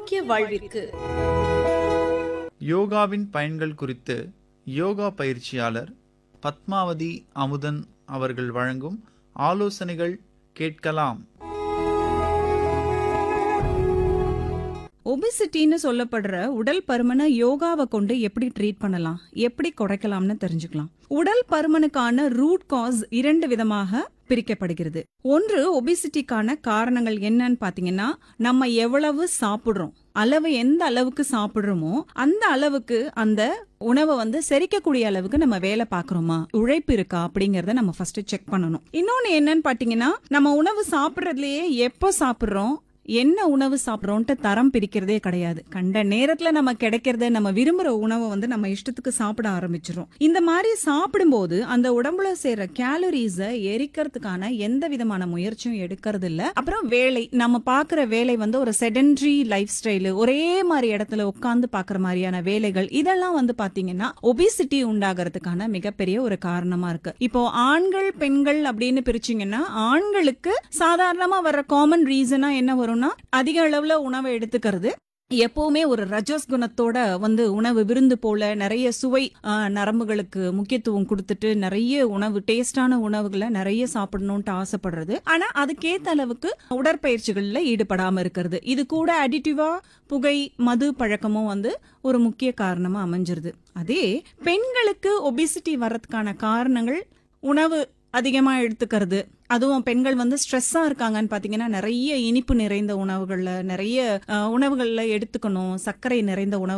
ஆரோக்கிய வாழ்விற்கு யோகாவின் பயன்கள் குறித்து யோகா பயிற்சியாளர் பத்மாவதி அமுதன் அவர்கள் வழங்கும் ஆலோசனைகள் கேட்கலாம் ஒபிசிட்டின்னு சொல்லப்படுற உடல் பருமனை யோகாவை கொண்டு எப்படி ட்ரீட் பண்ணலாம் எப்படி குறைக்கலாம்னு தெரிஞ்சுக்கலாம் உடல் பருமனுக்கான ரூட் காஸ் இரண்டு விதமாக பிரிக்கப்படுகிறது ஒன்று ஒபிசிட்டிக்கான காரணங்கள் என்னன்னு பாத்தீங்கன்னா நம்ம எவ்வளவு சாப்பிடுறோம் அளவு எந்த அளவுக்கு சாப்பிடுறோமோ அந்த அளவுக்கு அந்த உணவை வந்து செரிக்கக்கூடிய அளவுக்கு நம்ம வேலை பார்க்கறோமா உழைப்பு இருக்கா அப்படிங்கறத நம்ம ஃபர்ஸ்ட் செக் பண்ணணும் இன்னொன்னு என்னன்னு பாத்தீங்கன்னா நம்ம உணவு சாப்பிடுறதுலயே எப்போ சாப்பிடுறோம் என்ன உணவு சாப்பிட்றோன்ட்டு தரம் பிரிக்கிறதே கிடையாது கண்ட நேரத்துல நம்ம கிடைக்கிறத நம்ம விரும்புற உணவை வந்து நம்ம இஷ்டத்துக்கு சாப்பிட ஆரம்பிச்சிரும் இந்த மாதிரி சாப்பிடும்போது அந்த உடம்புல சேர கேலரிஸ எரிக்கிறதுக்கான எந்த விதமான முயற்சியும் எடுக்கிறது இல்ல அப்புறம் வேலை நம்ம பாக்குற வேலை வந்து ஒரு செடன்ட்ரி லைஃப் ஸ்டைலு ஒரே மாதிரி இடத்துல உட்கார்ந்து பாக்குற மாதிரியான வேலைகள் இதெல்லாம் வந்து பாத்தீங்கன்னா ஒபிசிட்டி உண்டாகிறதுக்கான மிகப்பெரிய ஒரு காரணமா இருக்கு இப்போ ஆண்கள் பெண்கள் அப்படின்னு பிரிச்சீங்கன்னா ஆண்களுக்கு சாதாரணமா வர்ற காமன் ரீசனா என்ன வரும்னா அதிக அளவுல உணவை எடுத்துக்கிறது எப்பவுமே ஒரு ரஜஸ் குணத்தோட வந்து உணவு விருந்து போல நிறைய சுவை ஆ, நரம்புகளுக்கு முக்கியத்துவம் கொடுத்துட்டு நிறைய உணவு டேஸ்டான உணவுகளை நிறைய சாப்பிடணும்ட்டு ஆசைப்படுறது ஆனா அதுக்கேத்த அளவுக்கு உடற்பயிற்சிகள்ல ஈடுபடாம இருக்கிறது இது கூட அடிட்டிவா புகை மது பழக்கமும் வந்து ஒரு முக்கிய காரணமா அமைஞ்சிருது அதே பெண்களுக்கு ஒபிசிட்டி வர்றதுக்கான காரணங்கள் உணவு அதிகமா எடுத்துக்கிறது அதுவும் பெண்கள் வந்து ஸ்ட்ரெஸ்ஸா இருக்காங்கன்னு பாத்தீங்கன்னா நிறைய இனிப்பு நிறைந்த உணவுகள்ல நிறைய அஹ், உணவுகள்ல எடுத்துக்கணும் சர்க்கரை நிறைந்த உணவு